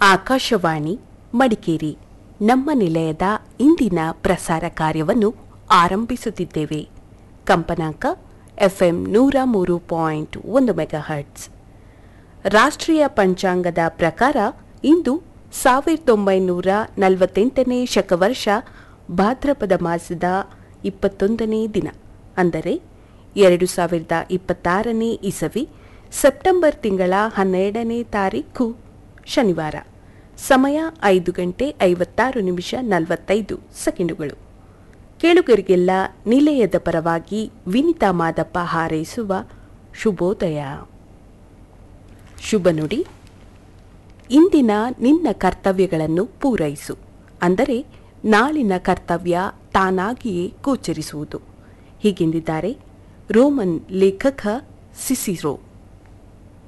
ಆಕಾಶವಾಣಿ ಮಡಿಕೇರಿ ನಮ್ಮ ನಿಲಯದ ಇಂದಿನ ಪ್ರಸಾರ ಕಾರ್ಯವನ್ನು ಆರಂಭಿಸುತ್ತಿದ್ದೇವೆ ಕಂಪನಾಂಕ ಎಫ್ಎಂ ನೂರ ಮೂರು ಪಾಯಿಂಟ್ ಒಂದು ಮೆಗಾಹರ್ಟ್ಸ್ ರಾಷ್ಟ್ರೀಯ ಪಂಚಾಂಗದ ಪ್ರಕಾರ ಇಂದು ಸಾವಿರದ ಒಂಬೈನೂರ ನಲವತ್ತೆಂಟನೇ ಶಕವರ್ಷ ಭಾದ್ರಪದ ಮಾಸದ ಇಪ್ಪತ್ತೊಂದನೇ ದಿನ ಅಂದರೆ ಎರಡು ಸಾವಿರದ ಇಪ್ಪತ್ತಾರನೇ ಇಸವಿ ಸೆಪ್ಟೆಂಬರ್ ತಿಂಗಳ ಹನ್ನೆರಡನೇ ತಾರೀಖು ಶನಿವಾರ ಸಮಯ ಐದು ಗಂಟೆ ಐವತ್ತಾರು ನಿಮಿಷ ನಲವತ್ತೈದು ಸೆಕೆಂಡುಗಳು ಕೇಳುಗರಿಗೆಲ್ಲ ನಿಲಯದ ಪರವಾಗಿ ವಿನಿತಾ ಮಾದಪ್ಪ ಹಾರೈಸುವ ಶುಭೋದಯ ಶುಭ ನುಡಿ ಇಂದಿನ ನಿನ್ನ ಕರ್ತವ್ಯಗಳನ್ನು ಪೂರೈಸು ಅಂದರೆ ನಾಳಿನ ಕರ್ತವ್ಯ ತಾನಾಗಿಯೇ ಗೋಚರಿಸುವುದು ಹೀಗೆಂದಿದ್ದಾರೆ ರೋಮನ್ ಲೇಖಕ ಸಿಸಿರೋ